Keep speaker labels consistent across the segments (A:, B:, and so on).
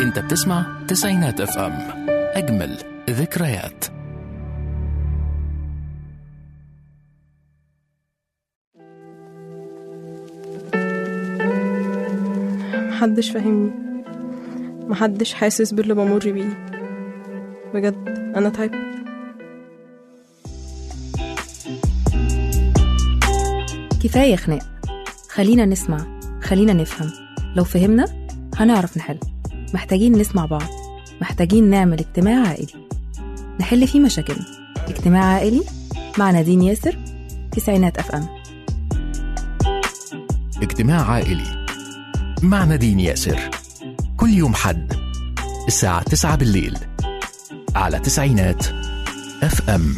A: انت بتسمع تسعينات اف ام اجمل ذكريات
B: محدش فاهمني محدش حاسس باللي بمر بيه بجد انا تعبت
C: كفاية خناق خلينا نسمع خلينا نفهم لو فهمنا هنعرف نحل محتاجين نسمع بعض محتاجين نعمل اجتماع عائلي نحل فيه مشاكلنا اجتماع عائلي مع نادين ياسر تسعينات اف ام
A: اجتماع عائلي مع نادين ياسر كل يوم حد الساعة 9 بالليل على تسعينات اف ام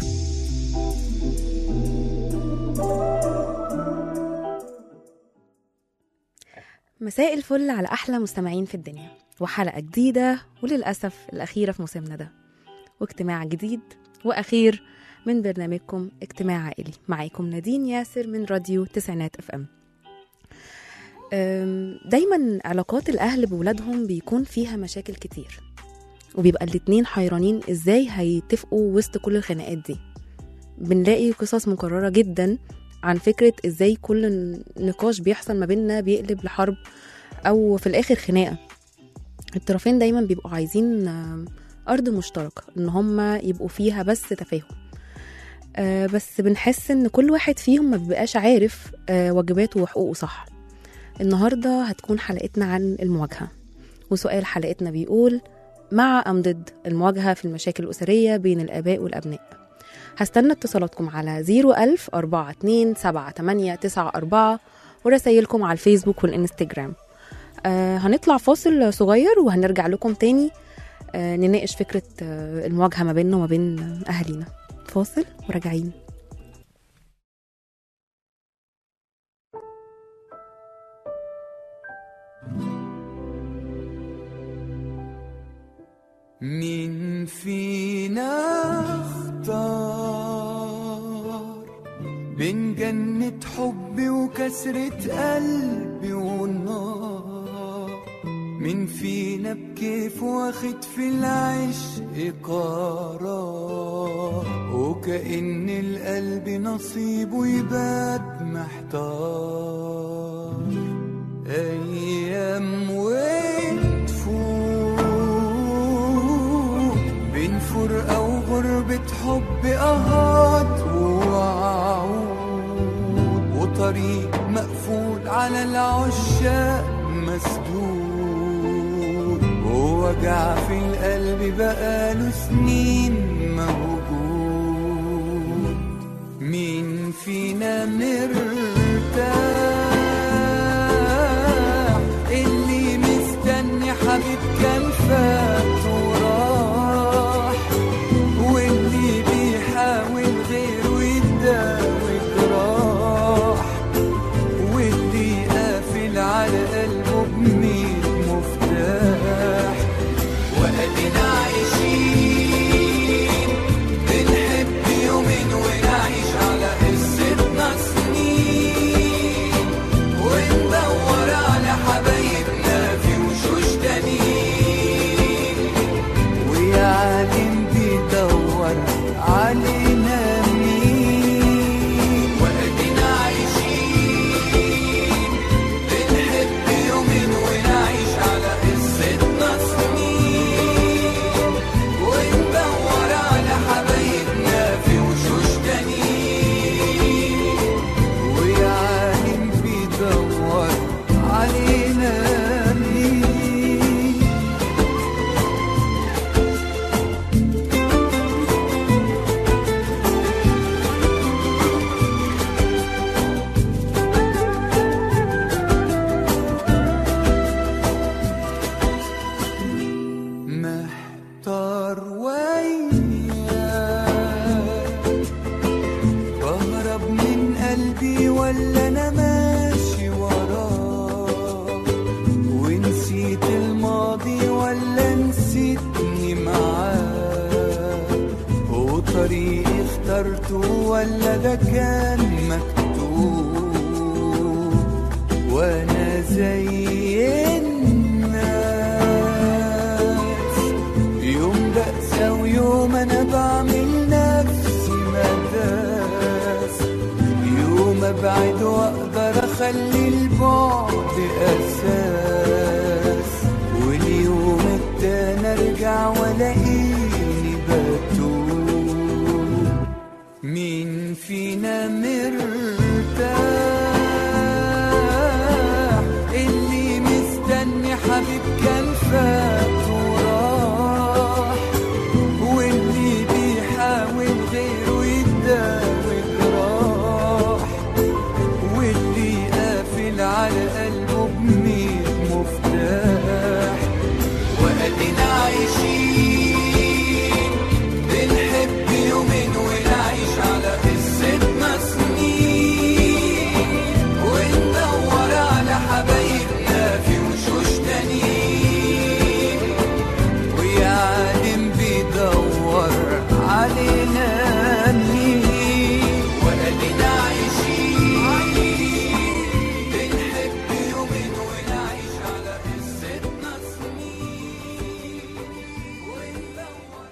C: مساء الفل على أحلى مستمعين في الدنيا وحلقة جديدة وللأسف الأخيرة في موسمنا ده واجتماع جديد وأخير من برنامجكم اجتماع عائلي معاكم نادين ياسر من راديو تسعينات اف ام أم، دايما علاقات الأهل بولادهم بيكون فيها مشاكل كتير وبيبقى الاتنين حيرانين ازاي هيتفقوا وسط كل الخناقات دي بنلاقي قصص مكررة جدا عن فكرة ازاي كل نقاش بيحصل ما بيننا بيقلب لحرب او في الاخر خناقة الطرفين دايما بيبقوا عايزين آه، ارض مشتركة ان هما يبقوا فيها بس تفاهم آه، بس بنحس ان كل واحد فيهم ما بيبقاش عارف آه، واجباته وحقوقه صح النهاردة هتكون حلقتنا عن المواجهة وسؤال حلقتنا بيقول مع أم ضد المواجهة في المشاكل الأسرية بين الآباء والأبناء هستنى اتصالاتكم على 01000 42 78 94 ورسايلكم على الفيسبوك والإنستجرام آه هنطلع فاصل صغير وهنرجع لكم تاني آه نناقش فكرة آه المواجهة ما بيننا وما بين أهالينا فاصل وراجعين
D: مين فينا اختار بين جنة حبي وكسرة قلبي والنار مين فينا بكيف واخد في العشق قرار وكأن القلب نصيبه يبات محتار أيام وتفوت بين فرقة وغربة حب أهات ووعود وطريق مقفول على العشاق مسدود ووجع في القلب بقاله سنين موجود مين فينا مرتاح اللي مستني حبيب كان فات وراح واللي بيحاول غيره يداوي جراح واللي قافل على قلبه بميت مفتاح وقتنا عايشين بنحب يومين ونعيش على قصتنا سنين وندور على حبايبنا في وشوش تانيين ويا عالم بيدور علينا مين وقتنا عايشين بنحب يومين ونعيش على قصتنا سنين وندور على حبايبنا في وشوش تانيين ويا عالم بيدور علينا مين محتار وياك بهرب من قلبي ولا انا ماشي وراه ونسيت الماضي ولا نسيتني معاه وطريقي اخترته ولا ده كان مكتوب وانا زي الناس خلي البعد أساس واليوم التاني أرجع وألاقيني بتوه مين فينا مرتاح اللي مستني حبيب كان فات وراح واللي بيحاول غيره يداوي جراح واللي قافل على قلبه بميت مفتاح وادينا عايشين بنحب يومين ونعيش على قصتنا سنين وندور على حبايبنا في وشوش تانيين ويا عالم بيدور علينا مين وادينا عايشين بنحب يومين ونعيش على قصتنا سنين وندور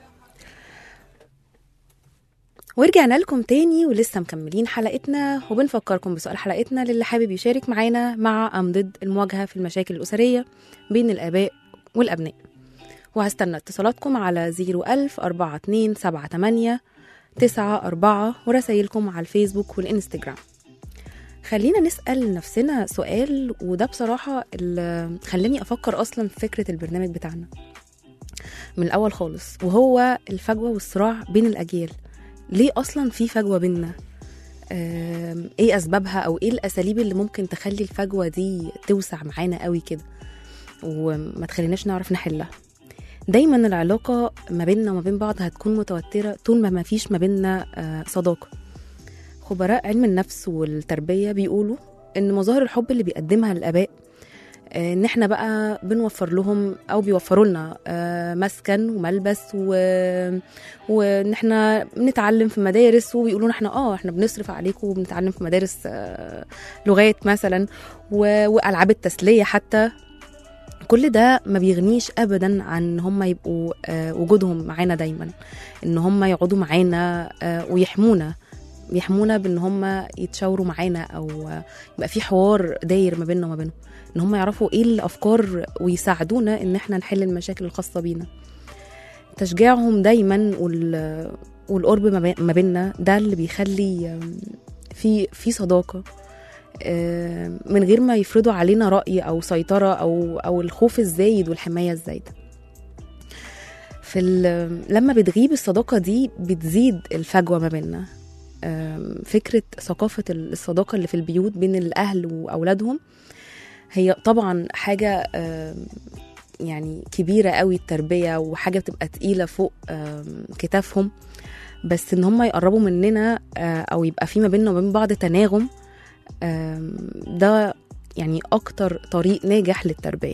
C: ورجعنا لكم تاني ولسه مكملين حلقتنا وبنفكركم بسؤال حلقتنا للي حابب يشارك معانا مع أم ضد المواجهة في المشاكل الأسرية بين الآباء والأبناء وهستنى اتصالاتكم على 01000 4278 94 ورسايلكم على الفيسبوك والإنستجرام خلينا نسأل نفسنا سؤال وده بصراحة اللي خلاني أفكر أصلا في فكرة البرنامج بتاعنا من الأول خالص وهو الفجوة والصراع بين الأجيال ليه اصلا في فجوه بينا آم، ايه اسبابها او ايه الاساليب اللي ممكن تخلي الفجوه دي توسع معانا قوي كده وما تخليناش نعرف نحلها دايما العلاقه ما بيننا وما بين بعض هتكون متوتره طول ما ما فيش ما بيننا آه، صداقه خبراء علم النفس والتربيه بيقولوا ان مظاهر الحب اللي بيقدمها الاباء آه، ان احنا بقى بنوفر لهم او بيوفروا لنا آه، مسكن وملبس و... وان احنا بنتعلم في مدارس وبيقولوا لنا احنا اه احنا بنصرف عليكم وبنتعلم في مدارس آه، لغات مثلا و... والعاب التسليه حتى كل ده ما بيغنيش ابدا عن ان هم يبقوا آه، وجودهم معانا دايما ان هم يقعدوا معانا آه، ويحمونا يحمونا بان هم يتشاوروا معانا او آه، يبقى في حوار داير ما بيننا وما بينهم ان هم يعرفوا ايه الافكار ويساعدونا ان احنا نحل المشاكل الخاصه بينا تشجيعهم دايما وال... والقرب ما بي- ما بيننا ده اللي بيخلي آم، في في صداقه آم، من غير ما يفرضوا علينا راي او سيطره او او الخوف الزايد والحمايه الزايده في ال- لما بتغيب الصداقه دي بتزيد الفجوه ما بيننا آم، فكره ثقافه الصداقه اللي في البيوت بين الاهل واولادهم هي طبعا حاجه آم، يعني كبيره قوي التربيه وحاجه بتبقى تقيله فوق آم، كتافهم بس ان هم يقربوا مننا آه، او يبقى في ما بيننا وبين بعض تناغم آم، ده يعني اكتر طريق ناجح للتربيه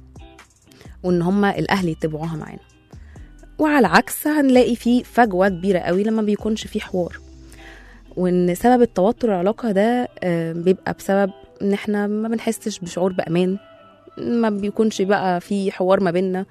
C: وان هم الاهل يتبعوها معانا وعلى العكس هنلاقي في فجوه كبيره قوي لما بيكونش في حوار وان سبب التوتر العلاقه ده آه، بيبقى بسبب ان احنا ما بنحسش بشعور بامان ما بيكونش بقى في حوار ما بيننا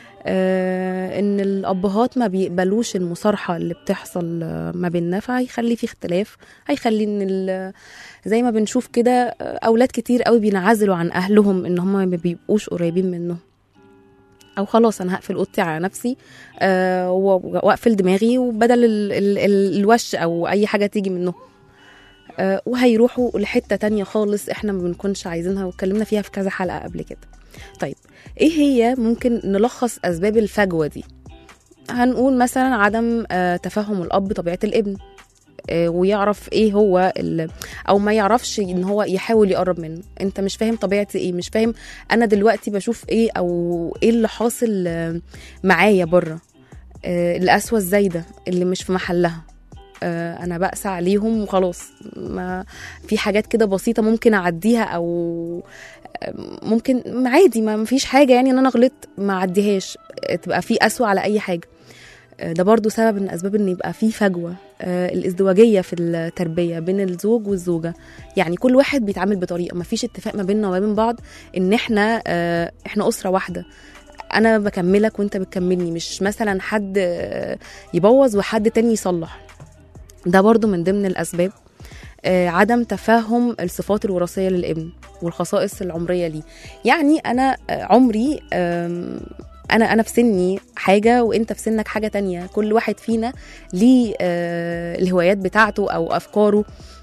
C: آه ان الابهات ما بيقبلوش المصارحه اللي بتحصل آه، ما بيننا فهيخلي في اختلاف هيخلي ان ال- زي ما بنشوف كده آه، اولاد كتير قوي بينعزلوا عن اهلهم ان هم ما بيبقوش قريبين منهم او خلاص انا هقفل اوضتي على نفسي آه و- واقفل دماغي وبدل ال ال ال الوش او اي حاجه تيجي منهم آه وهيروحوا لحته تانية خالص احنا ما بنكونش عايزينها واتكلمنا فيها في كذا حلقه قبل كده طيب ايه هي ممكن نلخص اسباب الفجوه دي هنقول مثلا عدم آه تفهم الاب بطبيعه الابن آه، ويعرف ايه هو ال- او ما يعرفش ان هو يحاول يقرب منه انت مش فاهم طبيعتي ايه مش فاهم انا دلوقتي بشوف ايه او ايه اللي حاصل آه، معايا بره آه، القسوه الزايده اللي مش في محلها آه، انا بقسى عليهم وخلاص ما في حاجات كده بسيطه ممكن اعديها او آه، ممكن عادي ما فيش حاجه يعني ان انا غلطت ما اعديهاش آه، تبقى في قسوه على اي حاجه آه، ده برضو سبب من اسباب ان يبقى في فجوه آه، الازدواجيه في التربيه بين الزوج والزوجه يعني كل واحد بيتعامل بطريقه ما فيش اتفاق ما بيننا وما بين بعض ان احنا آه، احنا اسره واحده انا بكملك وانت بتكملني مش مثلا حد آه، يبوظ وحد تاني يصلح ده برضو من ضمن الاسباب آه، عدم تفهم الصفات الوراثيه للابن والخصائص العمريه ليه يعني انا آه، عمري آم، انا انا في سني حاجه وانت في سنك حاجه تانية كل واحد فينا ليه آه، الهوايات بتاعته او افكاره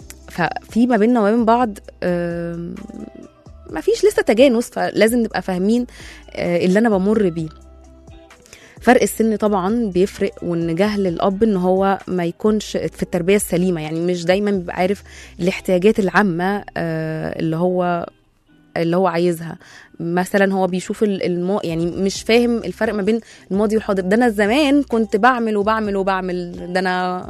C: ففي ما بيننا وما بين بعض آم، ما فيش لسه تجانس فلازم نبقى فاهمين آه، اللي انا بمر بيه فرق السن طبعا بيفرق وان جهل الاب ان هو ما يكونش في التربيه السليمه يعني مش دايما بيبقى عارف الاحتياجات العامه آه، اللي هو اللي هو عايزها مثلا هو بيشوف ال- المو يعني مش فاهم الفرق ما بين الماضي والحاضر ده انا زمان كنت بعمل وبعمل وبعمل ده انا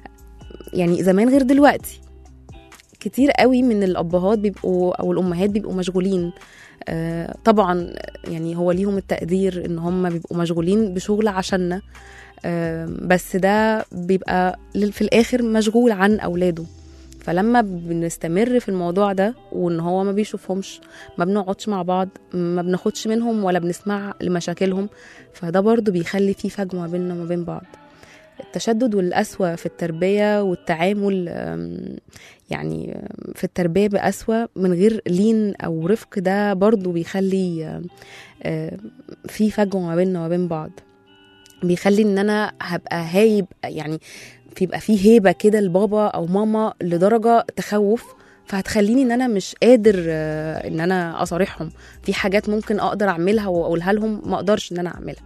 C: يعني زمان غير دلوقتي كتير قوي من الابهات بيبقوا او الامهات بيبقوا مشغولين آه، طبعا يعني هو ليهم التقدير ان هم بيبقوا مشغولين بشغل عشاننا آه، بس ده بيبقى لل- في الاخر مشغول عن اولاده فلما بنستمر في الموضوع ده وان هو ما بيشوفهمش ما بنقعدش مع بعض ما بناخدش منهم ولا بنسمع لمشاكلهم فده برضو بيخلي في فجوه ما بيننا وما بين بعض التشدد والقسوة في التربية والتعامل آم، يعني آم، في التربية بقسوة من غير لين أو رفق ده برضو بيخلي آم، آم، في فجوة ما بيننا وما بين بعض بيخلي ان انا هبقى هايب يعني بيبقى في هيبه كده لبابا او ماما لدرجه تخوف فهتخليني ان انا مش قادر آه، ان انا اصارحهم في حاجات ممكن اقدر اعملها واقولها لهم ما اقدرش ان انا اعملها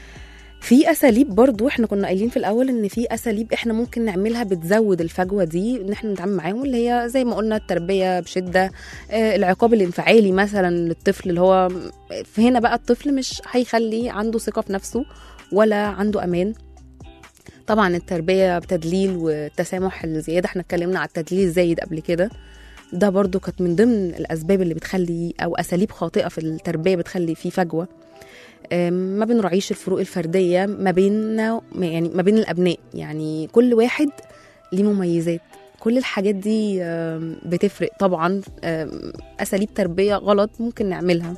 C: في اساليب برضو احنا كنا قايلين في الاول ان في اساليب احنا ممكن نعملها بتزود الفجوه دي ان احنا نتعامل معاهم اللي هي زي ما قلنا التربيه بشده آه، العقاب الانفعالي مثلا للطفل اللي هو هنا بقى الطفل مش هيخلي عنده ثقه في نفسه ولا عنده امان طبعا التربيه بتدليل والتسامح الزياده احنا اتكلمنا على التدليل الزايد قبل كده ده برضو كانت من ضمن الاسباب اللي بتخلي او اساليب خاطئه في التربيه بتخلي في فجوه أم، ما بنراعيش الفروق الفرديه ما بيننا يعني ما بين الابناء يعني كل واحد ليه مميزات كل الحاجات دي أم، بتفرق طبعا أم، اساليب تربيه غلط ممكن نعملها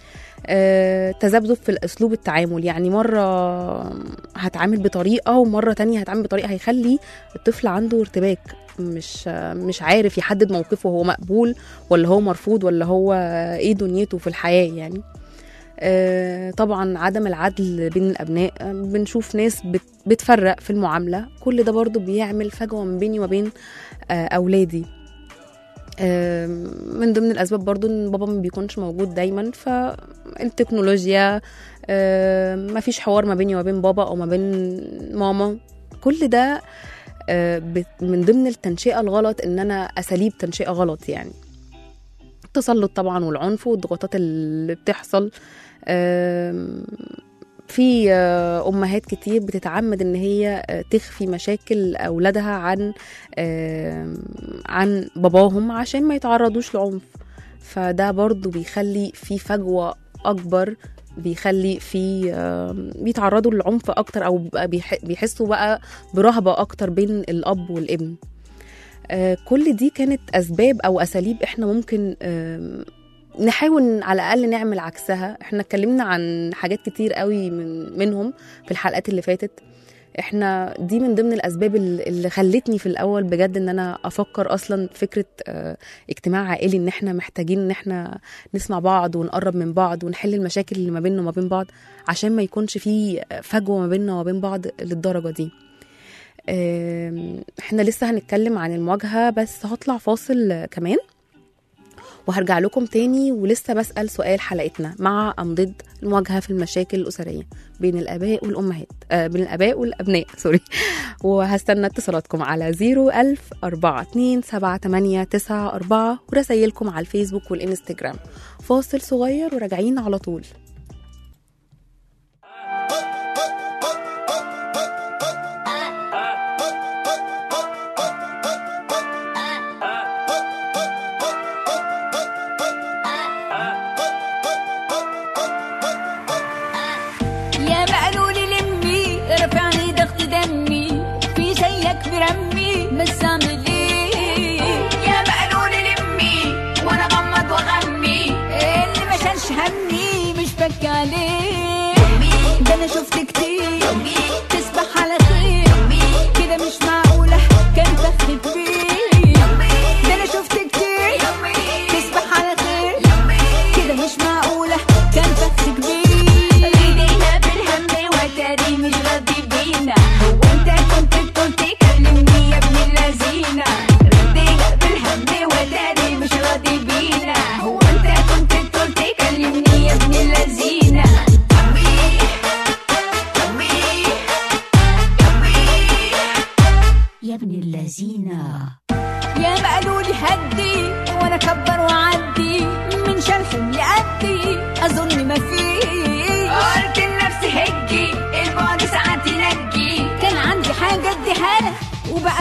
C: آه، تذبذب في الاسلوب التعامل يعني مره هتعامل بطريقه ومره تانية هتعامل بطريقه هيخلي الطفل عنده ارتباك مش آه، مش عارف يحدد موقفه هو مقبول ولا هو مرفوض ولا هو ايه دنيته في الحياه يعني آه، طبعا عدم العدل بين الابناء آه، بنشوف ناس بت- بتفرق في المعامله كل ده برضو بيعمل فجوه ما بيني وبين آه، اولادي آم، من ضمن الاسباب برضو ان بابا ما بيكونش موجود دايما فالتكنولوجيا ما فيش حوار ما بيني وما بين بابا او ما بين ماما كل ده آه، بت- من ضمن التنشئه الغلط ان انا اساليب تنشئه غلط يعني التسلط طبعا والعنف والضغوطات اللي بتحصل آم، في آه، امهات كتير بتتعمد ان هي آه، تخفي مشاكل اولادها عن آم، عن باباهم عشان ما يتعرضوش لعنف فده برضو بيخلي في فجوة أكبر بيخلي في آم، بيتعرضوا للعنف أكتر أو بيبقى بيح- بيحسوا بقى برهبة أكتر بين الأب والابن آه، كل دي كانت أسباب أو أساليب إحنا ممكن آم، نحاول على الأقل نعمل عكسها إحنا اتكلمنا عن حاجات كتير قوي من منهم في الحلقات اللي فاتت احنا دي من ضمن الاسباب اللي اللي خلتني في الاول بجد ان انا افكر اصلا فكره آه، اجتماع عائلي ان احنا محتاجين ان احنا نسمع بعض ونقرب من بعض ونحل المشاكل اللي ما بيننا وما بين بعض عشان ما يكونش في فجوه ما بيننا وما بين بعض للدرجه دي آم، احنا لسه هنتكلم عن المواجهه بس هطلع فاصل كمان وهرجع لكم تاني ولسه بسأل سؤال حلقتنا مع أم ضد المواجهة في المشاكل الأسرية بين الآباء والأمهات آه بين الآباء والأبناء سوري وهستنى اتصالاتكم على 01000 42 78 94 ورسايلكم على الفيسبوك والإنستجرام فاصل صغير وراجعين على طول
E: يا مقلولي لمي رفعني ضغط دمي في زيك برمي بس اعمل ايه يا مقلولي لمي وانا غمض واغمي اللي ما شالش همي مش بكي عليه ده انا شفت كتير تصبح على خير كده مش معقولة كان فخر كبير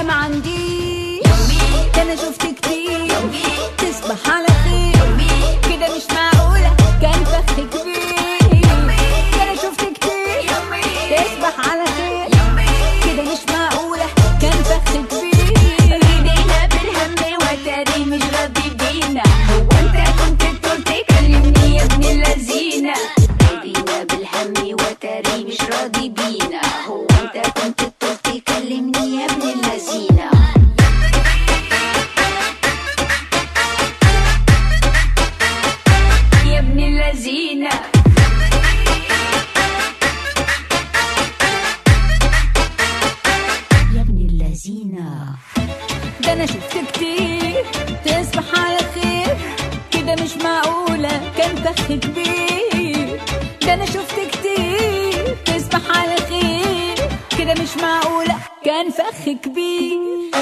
E: لا ما عنديش ده انا شفت كتير تصبح على خير كده مش معقولة كان فخ كبير ده انا شفت كتير تصبح على خير كده مش معقولة كان فخ كبير ايدينا بالهم وتاري مش راضي بينا هو انت كنت تقول تكلمني يا ابن اللذينة ايدينا بالهم وتاري مش راضي بينا هو انت كنت تقول تكلمني يا ابن اللذينة يا ابن اللذينة يا ابن اللذينة ده انا شفت كتير تصبح على خير كده مش معقولة كان فخ كبير ده انا شفت كتير تصبح على خير كده مش معقولة كان فخ كبير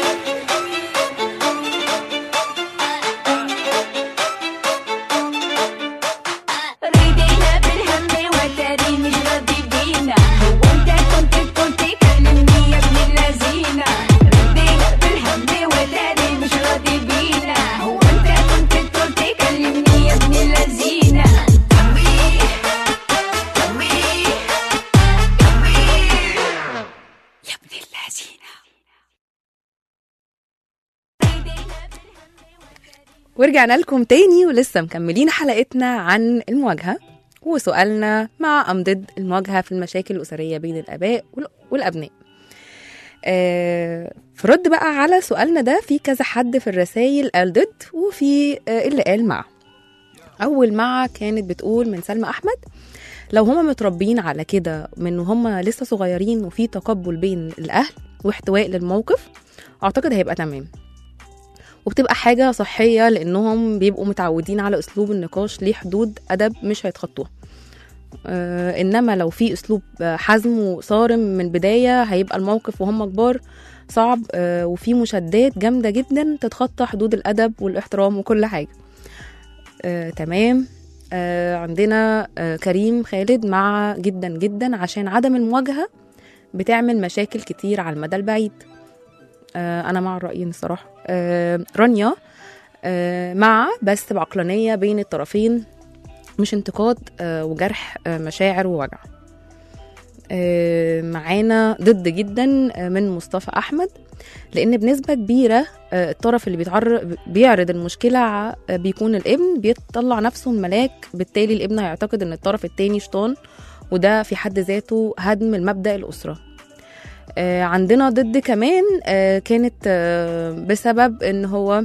E: ريدينا بالهم وتاري مش راضي بينا هو انت كنت كنت تكلمني يا ابن اللذينة ريدينا بالهم وتاري مش راضي بينا هو انت كنت كنت تكلمني يا ابن اللذينة يا ابن اللذينة
C: ورجعنا لكم تاني ولسه مكملين حلقتنا عن المواجهة وسؤالنا مع أم ضد المواجهة في المشاكل الأسرية بين الآباء وال- والأبناء آه، في رد بقى على سؤالنا ده في كذا حد في الرسائل قال ضد وفي آه، اللي قال مع أول مع كانت بتقول من سلمى أحمد لو هما متربيين على كده من هما لسه صغيرين وفي تقبل بين الأهل واحتواء للموقف أعتقد هيبقى تمام وبتبقى حاجة صحية لأنهم بيبقوا متعودين على أسلوب النقاش ليه حدود أدب مش هيتخطوها آه إنما لو في أسلوب آه، حزم وصارم من البداية هيبقى الموقف وهم كبار صعب آه وفي مشادات جامدة جدا تتخطى حدود الأدب والاحترام وكل حاجة آه تمام آه عندنا آه كريم خالد مع جدا جدا عشان عدم المواجهة بتعمل مشاكل كتير على المدى البعيد آه أنا مع الرأيين الصراحة آه رانيا آه مع بس بعقلانية بين الطرفين مش انتقاد آه وجرح آه مشاعر ووجع آه معانا ضد جدا آه من مصطفى أحمد لأن بنسبة كبيرة آه الطرف اللي بيتعرض بيعرض المشكلة ع- آه بيكون الابن بيطلع نفسه الملاك بالتالي الابن هيعتقد ان الطرف التاني شيطان وده في حد ذاته هدم المبدأ الأسرة آه، عندنا ضد كمان آه، كانت آه، بسبب ان هو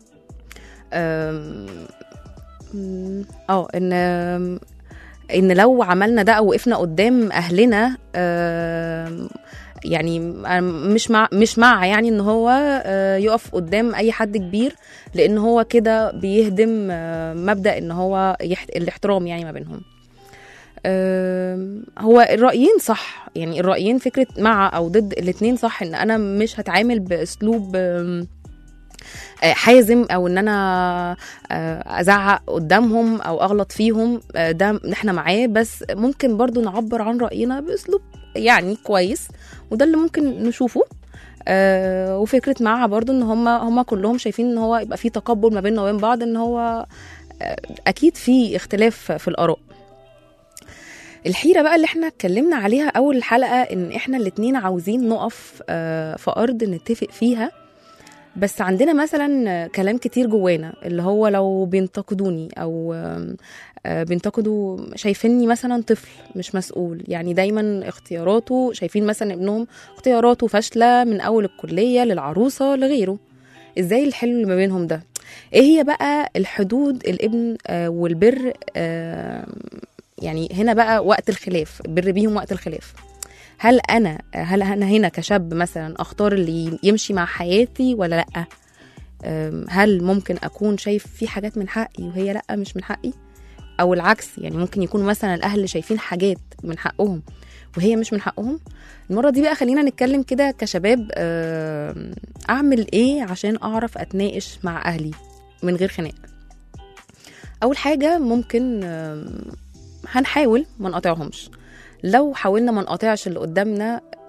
C: آم، مم، اه ان آم، ان لو عملنا ده او وقفنا قدام اهلنا آم، يعني أنا مش مع مش مع يعني ان هو آه، يقف قدام اي حد كبير لان هو كده بيهدم آه، مبدا ان هو يحت... الاحترام يعني ما بينهم آم، هو الرأيين صح يعني الرأيين فكرة مع أو ضد الاتنين صح إن أنا مش هتعامل بأسلوب آم، آه، حازم أو إن أنا آه، أزعق قدامهم أو أغلط فيهم آه، ده إحنا معاه بس ممكن برضو نعبر عن رأينا بأسلوب يعني كويس وده اللي ممكن نشوفه آه، وفكرة مع برضو إن هما هما كلهم شايفين إن هو يبقى في تقبل ما بيننا وبين بعض إن هو آه، أكيد في اختلاف في الآراء الحيرة بقى اللي احنا اتكلمنا عليها أول الحلقة إن احنا الاتنين عاوزين نقف آه، في أرض نتفق فيها بس عندنا مثلا آه، كلام كتير جوانا اللي هو لو بينتقدوني أو آم، آه، بينتقدوا شايفيني مثلا طفل مش مسؤول يعني دايما اختياراته شايفين مثلا ابنهم اختياراته فاشلة من أول الكلية للعروسة لغيره ازاي الحل اللي ما بينهم ده ايه هي بقى الحدود الابن آه، والبر آه، يعني هنا بقى وقت الخلاف البر بيهم وقت الخلاف هل انا هل انا هنا كشاب مثلا اختار اللي يمشي مع حياتي ولا لا أم، هل ممكن اكون شايف في حاجات من حقي وهي لا مش من حقي او العكس يعني ممكن يكون مثلا الاهل شايفين حاجات من حقهم وهي مش من حقهم المره دي بقى خلينا نتكلم كده كشباب أم، اعمل ايه عشان اعرف اتناقش مع اهلي من غير خناق اول حاجه ممكن أم، هنحاول ما نقاطعهمش لو حاولنا ما نقاطعش اللي قدامنا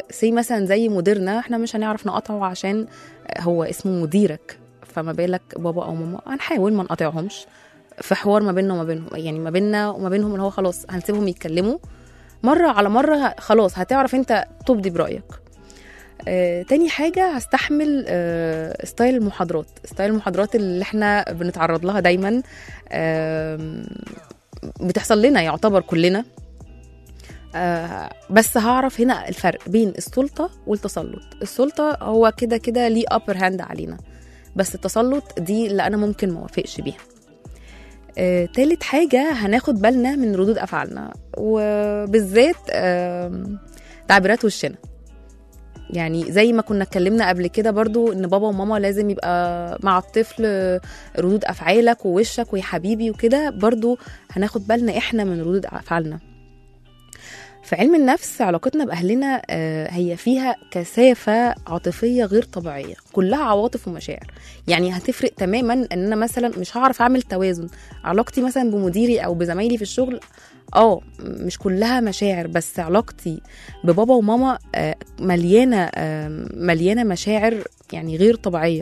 C: سي مثلا زي مديرنا احنا مش هنعرف نقاطعه عشان هو اسمه مديرك فما بالك بابا او ماما هنحاول ما نقاطعهمش في حوار ما بيننا وما بينهم يعني ما بيننا وما بينهم اللي هو خلاص هنسيبهم يتكلموا مره على مره ه- خلاص هتعرف انت تبدي برايك آه، تاني حاجة هستحمل آه، ستايل المحاضرات ستايل المحاضرات اللي احنا بنتعرض لها دايما آم، بتحصل لنا يعتبر كلنا آه، بس هعرف هنا الفرق بين السلطة والتسلط السلطة هو كده كده ليه upper hand علينا بس التسلط دي اللي أنا ممكن ما وافقش بيها آه، تالت حاجة هناخد بالنا من ردود أفعالنا وبالذات آم، تعبيرات وشنا يعني زي ما كنا اتكلمنا قبل كده برضو ان بابا وماما لازم يبقى مع الطفل ردود افعالك ووشك ويا حبيبي وكده برضو هناخد بالنا احنا من ردود افعالنا في علم النفس علاقتنا باهلنا آه، هي فيها كثافه عاطفيه غير طبيعيه كلها عواطف ومشاعر يعني هتفرق تماما ان انا مثلا مش هعرف اعمل توازن علاقتي مثلا بمديري او بزمايلي في الشغل اه مش كلها مشاعر بس علاقتي ببابا وماما آه، مليانه آه، مليانه مشاعر يعني غير طبيعيه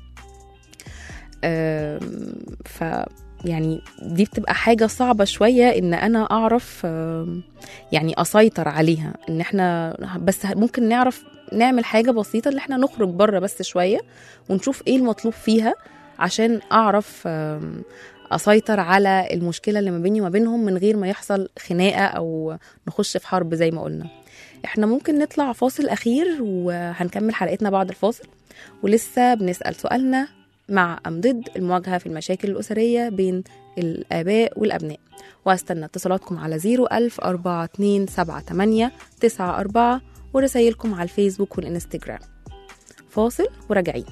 C: آم، ف يعني دي بتبقى حاجه صعبه شويه ان انا اعرف آم، يعني اسيطر عليها ان احنا بس ممكن نعرف نعمل حاجه بسيطه اللي احنا نخرج بره بس شويه ونشوف ايه المطلوب فيها عشان اعرف آم، اسيطر على المشكله اللي ما بيني وما بينهم من غير ما يحصل خناقه او نخش في حرب زي ما قلنا احنا ممكن نطلع فاصل اخير وهنكمل حلقتنا بعد الفاصل ولسه بنسال سؤالنا مع ام ضد المواجهه في المشاكل الاسريه بين الاباء والابناء واستنى اتصالاتكم على 01000 4278 94 ورسايلكم على الفيسبوك والانستجرام فاصل وراجعين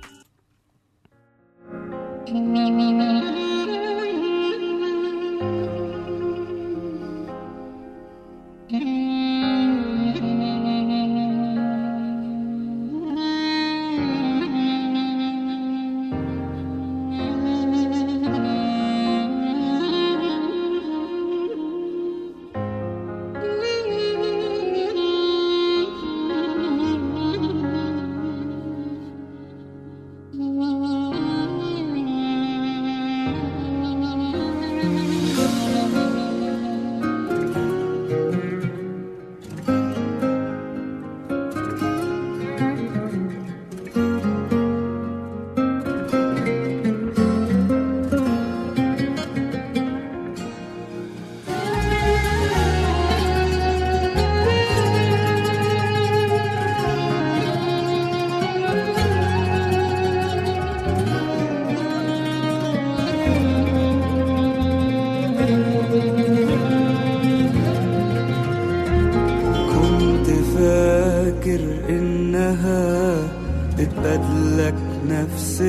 D: كنت فاكر انها تتبادلك نفس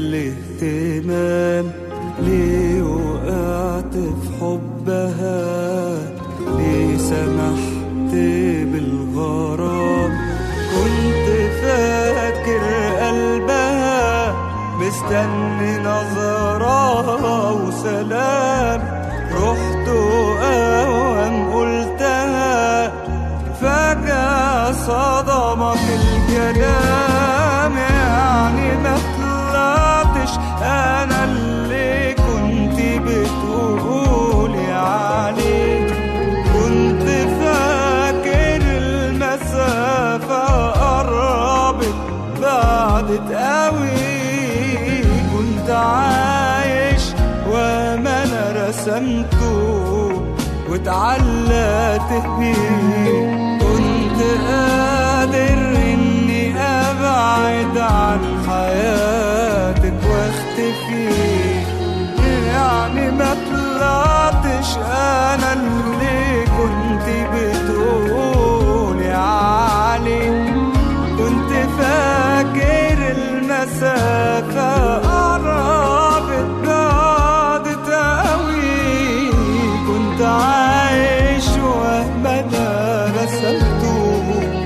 D: الاهتمام ليه وقعت في حبها ليه سمحت بالغرام كنت فاكر قلبها مستني نظرة وسلام رحت وأوام قلتها فجأة صدمك الكلام يعني ما طلعتش أنا اللي كنت بتقولي عليه كنت فاكر المسافة قربت بعدت قوي كنت عايش وما انا رسمته واتعلقت بيه كنت قادر اني ابعد عن حياتك واختفي يعني ما طلعتش انا اللي كنت بتقولي عليه كنت فاكر المسافة قربت بعدت قوي كنت عايش وهم انا رسمته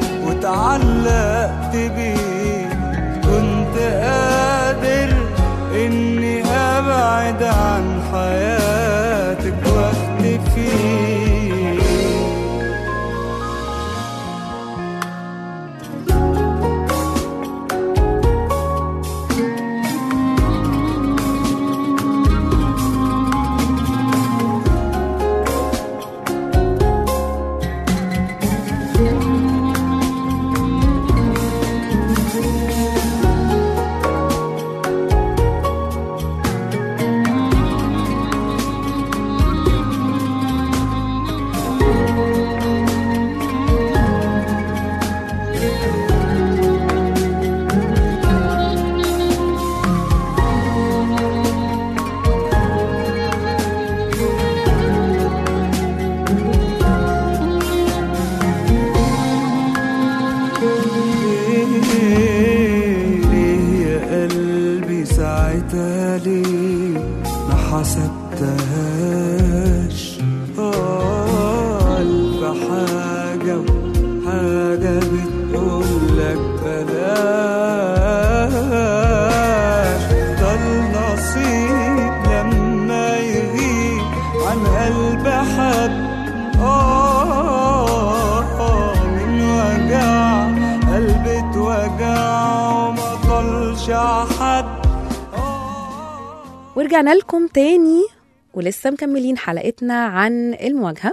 D: واتعلقت بيه كنت قادر اني ابعد عن حياتك واختفي حسبتهاش آه، ألف حاجة وحاجة بتقولك بلاش ده النصيب لما يغيب عن قلب حد آه آه، من وجع قلبي اتوجع وما طلش حد
C: ورجعنا لكم تاني ولسه مكملين حلقتنا عن المواجهة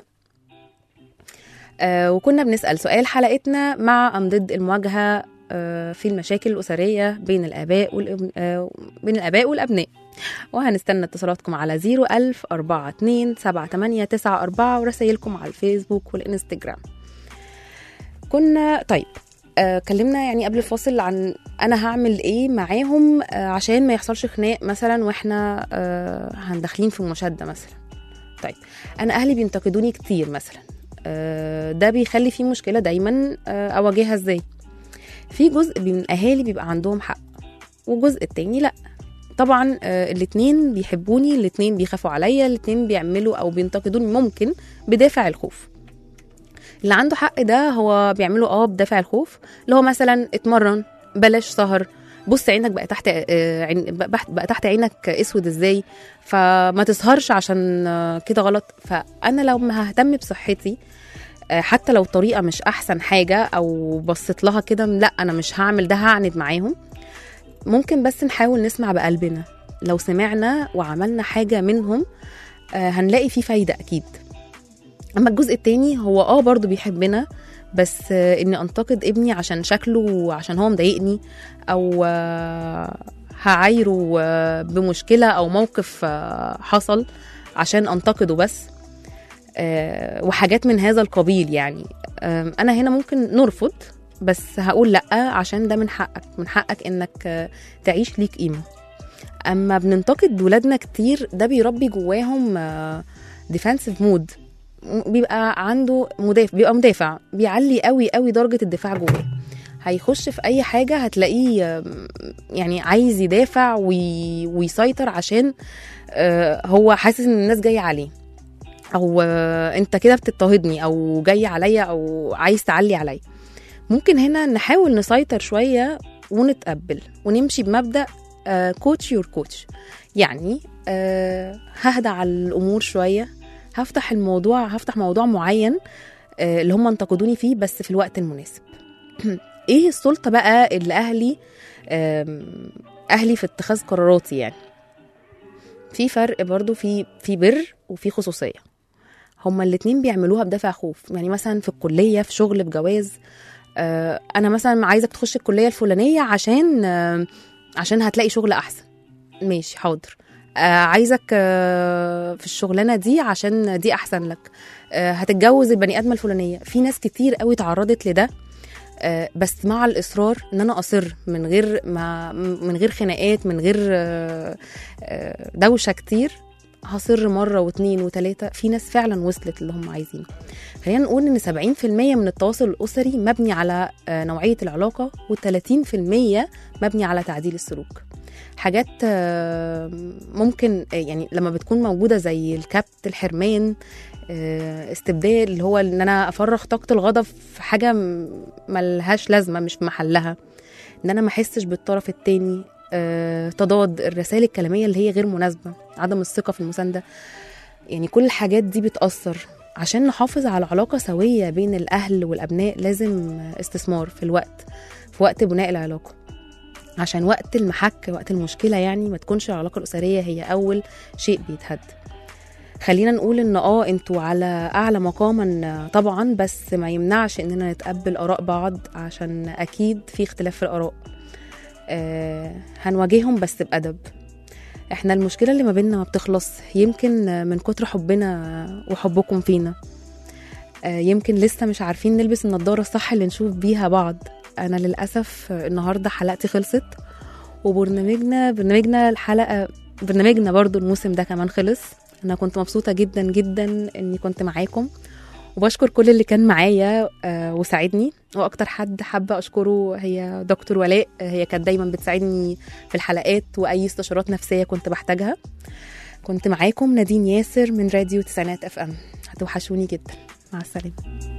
C: آه وكنا بنسأل سؤال حلقتنا مع أم ضد المواجهة آه في المشاكل الأسرية بين الآباء والابن آه بين الآباء والأبناء وهنستنى اتصالاتكم على 01000 42 7894 ورسايلكم على الفيسبوك والإنستجرام كنا طيب آه كلمنا يعني قبل الفاصل عن انا هعمل ايه معاهم آه عشان ما يحصلش خناق مثلا واحنا آه هندخلين في مشاده مثلا طيب انا اهلي بينتقدوني كتير مثلا آه ده بيخلي في مشكله دايما آه اواجهها ازاي في جزء من الاهالي بيبقى عندهم حق والجزء التاني لا طبعا آه الاتنين بيحبوني الاتنين بيخافوا عليا الاتنين بيعملوا او بينتقدوني ممكن بدافع الخوف اللي عنده حق ده هو بيعمله اه بدافع الخوف اللي هو مثلا اتمرن بلاش سهر بص عينك بقى تحت آه، عين بقى بقى تحت عينك اسود ازاي فما تسهرش عشان آه، كده غلط فانا لو ما ههتم بصحتي آه، حتى لو طريقه مش احسن حاجه او بصيت لها كده لا انا مش هعمل ده هعند معاهم ممكن بس نحاول نسمع بقلبنا لو سمعنا وعملنا حاجه منهم آه، هنلاقي فيه فايده اكيد اما الجزء التاني هو اه برضو بيحبنا بس آه، اني انتقد ابني عشان شكله وعشان هو مضايقني او آه، هعايره آه، بمشكله او موقف آه، حصل عشان انتقده بس آه، وحاجات من هذا القبيل يعني آم، انا هنا ممكن نرفض بس هقول لا عشان ده من حقك من حقك انك آه، تعيش ليك قيمه اما بننتقد ولادنا كتير ده بيربي جواهم ديفensive مود بيبقى عنده مدافع بيبقى مدافع بيعلي قوي قوي درجه الدفاع جواه هيخش في اي حاجه هتلاقيه آم، يعني عايز يدافع وي... ويسيطر عشان آه، هو حاسس ان الناس جايه عليه او آه، انت كده بتضطهدني او جاي عليا او عايز تعلي عليا ممكن هنا نحاول نسيطر شويه ونتقبل ونمشي بمبدا كوتش يور كوتش يعني آه، ههدى على الامور شويه هفتح الموضوع هفتح موضوع معين آه، اللي هم انتقدوني فيه بس في الوقت المناسب ايه السلطه بقى اللي اهلي آم، اهلي في اتخاذ قراراتي يعني في فرق برضو في في بر وفي خصوصيه هما الاتنين بيعملوها بدافع خوف يعني مثلا في الكليه في شغل في جواز آه، انا مثلا عايزك تخش الكليه الفلانيه عشان آه، عشان هتلاقي شغل احسن ماشي حاضر آه، عايزك آه، في الشغلانه دي عشان دي احسن لك آه، هتتجوز البني ادمه الفلانيه في ناس كتير قوي تعرضت لده آه، بس مع الاصرار ان انا اصر من غير ما من غير خناقات من غير آه، آه، دوشه كتير هصر مره واتنين وتلاته في ناس فعلا وصلت اللي هم عايزينه خلينا نقول ان 70% من التواصل الاسري مبني على آه، نوعيه العلاقه و30% مبني على تعديل السلوك حاجات آه، ممكن آه، يعني لما بتكون موجوده زي الكبت الحرمان آه، استبدال اللي هو ان انا افرغ طاقه الغضب في حاجه م- ملهاش لازمه مش في محلها ان انا ما احسش بالطرف التاني آه، تضاد الرسائل الكلاميه اللي هي غير مناسبه عدم الثقه في المسانده يعني كل الحاجات دي بتاثر عشان نحافظ على علاقه سويه بين الاهل والابناء لازم استثمار في الوقت في وقت بناء العلاقه عشان وقت المحك وقت المشكله يعني ما تكونش العلاقه الاسريه هي اول شيء بيتهد خلينا نقول ان اه انتوا على اعلى مقاما طبعا بس ما يمنعش اننا نتقبل اراء بعض عشان اكيد في اختلاف في الاراء آه هنواجههم بس بادب احنا المشكله اللي ما بيننا ما بتخلص يمكن من كتر حبنا وحبكم فينا آه يمكن لسه مش عارفين نلبس النضاره الصح اللي نشوف بيها بعض انا للاسف النهارده حلقتي خلصت وبرنامجنا برنامجنا الحلقه برنامجنا برضو الموسم ده كمان خلص انا كنت مبسوطه جدا جدا اني كنت معاكم وبشكر كل اللي كان معايا آه، وساعدني واكتر حد حابه اشكره هي دكتور ولاء آه، هي كانت دايما بتساعدني في الحلقات واي استشارات نفسيه كنت بحتاجها كنت معاكم نادين ياسر من راديو تسعينات اف ام هتوحشوني جدا مع السلامه